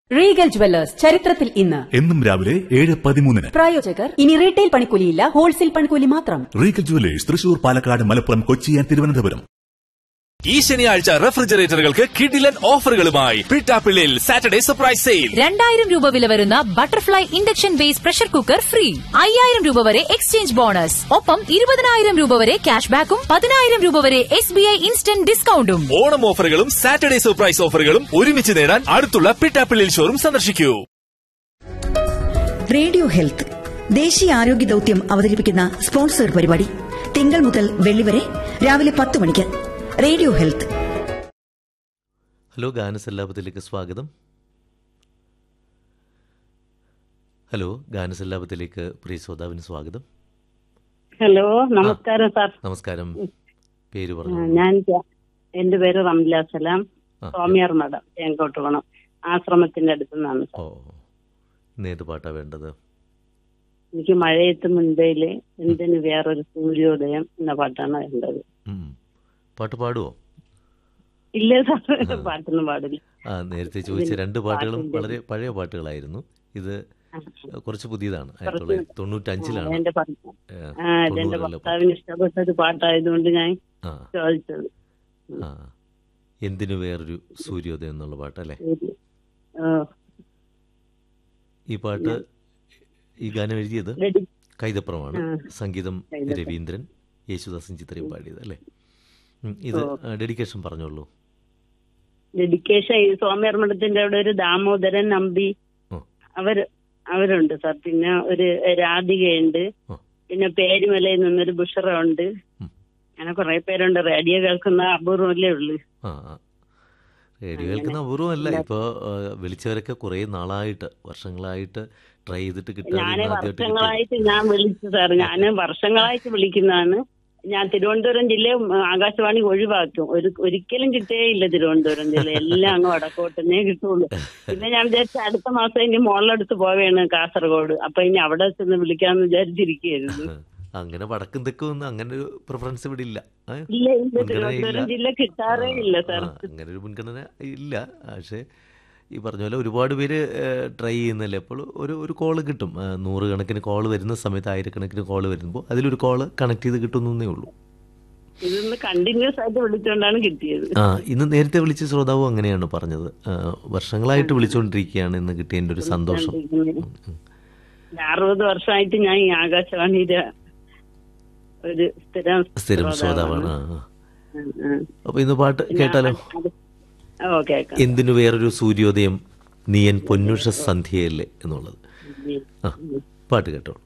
Regal jewellers ചരിത്രത്തിൽ ഇന്ന് എന്നും രാവിലെ ഏഴ് പതിമൂന്നിന് പ്രായോജകർ ഇനി റീറ്റെയിൽ പണിക്കൂലിയില്ല ഹോൾസെയിൽ പണിക്കൂലി മാത്രം Regal Jewellers Thrissur Palakkad Malappuram Kochi and Thiruvananthapuram ഈ ശനിയാഴ്ച റെഫ്രിജറേറ്ററുകൾക്ക് കിഡിലൻ ഓഫറുകളുമായി പിട്ടാപ്പിള്ളിൽ സാറ്റർഡേ സർപ്രൈസ് സെയിൽ രണ്ടായിരം രൂപ വില വരുന്ന butterfly induction base pressure cooker free അയ്യായിരം രൂപ വരെ എക്സ്ചേഞ്ച് ബോണസ് ഒപ്പം ഇരുപതിനായിരം രൂപ വരെ ക്യാഷ് ബാക്കും പതിനായിരം രൂപ വരെ എസ് ബി ഐ ഇൻസ്റ്റന്റ് ഡിസ്കൗണ്ടും ഓണം ഓഫറുകളും സാറ്റർഡേ സർപ്രൈസ് ഓഫറുകളും ഒരുമിച്ച് നേടാൻ അടുത്തുള്ള പിട്ടാപ്പിള്ളിൽ ഷോറും സന്ദർശിക്കൂ റേഡിയോ ഹെൽത്ത് ദേശീയ ആരോഗ്യ ദൌത്യം അവതരിപ്പിക്കുന്ന സ്പോൺസർ പരിപാടി തിങ്കൾ മുതൽ വെള്ളി വരെ രാവിലെ പത്ത് മണിക്ക് റേഡിയോ ഹെൽത്ത് ഹലോ ഗാനസല്ലാപത്തിലേക്ക് സ്വാഗതം ഹലോ ഗാനസല്ലാപത്തിലേക്ക് പ്രിയ ശ്രോതാവിന് സ്വാഗതം ഹലോ നമസ്കാരം സാർ നമസ്കാരം പേര് ആ, പറഞ്ഞു ഞാൻ ജ- എന്റെ പേര് റംല സലാം ആ. സ്വാമിയാർ മഠം തേങ്കോട്ട് പോണം ആശ്രമത്തിന്റെ അടുത്ത് നിന്നാണ് സാർ ഓ ഇന്ന് ഏത് പാട്ടാ വേണ്ടത് എനിക്ക് മഴയത്ത് മുൻപേല് എന്തിന് വേറൊരു സൂര്യോദയം എന്ന പാട്ടാണ് വേണ്ടത് ഉം. പാട്ട് പാടുവോ ഇല്ല സാർ പാട്ടൊന്നും പാടില്ല ആ നേരത്തെ ചോദിച്ച രണ്ട് പാട്ടുകളും പാട്ടിന്റെ- വളരെ പഴയ പാട്ടുകളായിരുന്നു ഇത് ആ. കുറച്ച് പുതിയതാണ് ആയിരത്തി തൊള്ളായിരത്തി തൊണ്ണൂറ്റഞ്ചിലാണ് എന്റെ ഭർത്ത- ഏ, ആ ഇതെന്റെ തൊണ്ണൂറിലെ പാട്ട്. ഭർത്താവിന് ഇഷ്ടപ്പെട്ട ഒരു പാട്ടായതുകൊണ്ട് ഞാൻ ആ ചോദിച്ചത് ആ എന്തിനു വേറൊരു സൂര്യോദയം എന്നുള്ള പാട്ടല്ലേ ശരി. ഓ, ഈ പാട്ട് ഈ ഗാനം എഴുതിയത് ഡെഡി- കൈതപ്രമാണ് ആ. സംഗീതം കൈതപ്രം. രവീന്ദ്രൻ യേശുദാസൻ ചിത്രയും പാടിയത് അല്ലേ ഉം, ഇത് ഡെഡിക്കേഷൻ പറഞ്ഞോളൂ ഡെഡിക്കേഷൻ ഈ സ്വാമിയാർ മഠത്തിന്റെ അവിടെ ഒരു ദാമോദരൻ നമ്പി ഓ. അവര് അവരുണ്ട് സാർ പിന്നെ ഒരു രാധികയുണ്ട് ഓ. പിന്നെ പേരുമലയിൽ നിന്നൊരു ബുഷറ ഉണ്ട് ഉം. അങ്ങനെ കുറെ പേരുണ്ട് റേഡിയോ കേൾക്കുന്ന അപൂർവല്ലേ ഉള്ളു ആ ആ റേഡിയോ കേൾക്കുന്ന അപൂർവമല്ല ഇപ്പോൾ വിളിച്ചവരൊക്കെ കുറേ നാളായിട്ട് വർഷങ്ങളായിട്ട് ട്രൈ ചെയ്തിട്ട് കിട്ടാതെ ഞാന് ഇന്ന് ആദ്യമായിട്ട് കിട്ടി വർഷങ്ങളായിട്ട് ഞാൻ വിളിച്ചു സാർ ഞാന് വർഷങ്ങളായിട്ട് വിളിക്കുന്നതാണ് ഞാൻ തിരുവനന്തപുരം ജില്ല ആകാശവാണി ഒഴിവാക്കും ഒരു ഒരിക്കലും കിട്ടേയില്ല തിരുവനന്തപുരം ജില്ല എല്ലാം അങ്ങ് വടക്കോട്ടനെ കിട്ടുള്ളൂ പിന്നെ ഞാൻ വിചാരിച്ച അടുത്ത മാസം ഇനി മോളിലടുത്ത് പോവേണ് കാസർഗോഡ് അപ്പൊ ഇനി അവിടെ ചെന്ന് വിളിക്കാന്ന് വിചാരിച്ചിരിക്കുകയായിരുന്നു അങ്ങനെ വടക്കും തെക്കും ഒന്നും അങ്ങനെ ഒരു പ്രിഫറൻസ് ഇവിടെ ഇല്ല ഏ? ഇല്ല ഇല്ല മുൻഗണന തിരുവനന്തപുരം ഇല്ല. ജില്ല കിട്ടാറേ ഇല്ല സാർ ആ, അങ്ങനെ ഒരു മുൻഗണന ഇല്ല പക്ഷേ ഈ പറഞ്ഞ പോലെ ഒരുപാട് പേര് ട്രൈ ചെയ്യുന്നല്ലേ അപ്പോൾ ഒരു ഒരു കോള് കിട്ടും ആ, നൂറുകണക്കിന് കോള് വരുന്ന സമയത്ത് ആയിരക്കണക്കിന് കോള് വരുമ്പോൾ അതിലൊരു കോള് കണക്ട് ചെയ്ത് കിട്ടുന്നേ ഉള്ളൂ ഇതൊന്ന് കണ്ടിന്യൂസ് ആയിട്ട് വിളിച്ചുകൊണ്ടാണ് കിട്ടിയത് ആ ഇന്ന് നേരത്തെ വിളിച്ച ശ്രോതാവും അങ്ങനെയാണ് പറഞ്ഞത് ആ, വർഷങ്ങളായിട്ട് വിളിച്ചുകൊണ്ടിരിക്കുകയാണ് ഇന്ന് കിട്ടിയതിൻ്റെ ഒരു സന്തോഷം ഉം, ഉം. അറുപത് വർഷമായിട്ട് ഞാൻ ഈ ആകാശവാണിയുടെ ഒരു സ്ഥിരം സ്ഥിരം ശ്രോതാവാണ് ആ, ആ. അപ്പോൾ ഇന്ന് പാട്ട് കേട്ടാലോ ഓ കേൾക്കാം എന്തിനു വേറൊരു സൂര്യോദയം നീയൻ പൊന്നുഷ സന്ധ്യയല്ലേ എന്നുള്ളത് ആ പാട്ട് കേട്ടോളൂ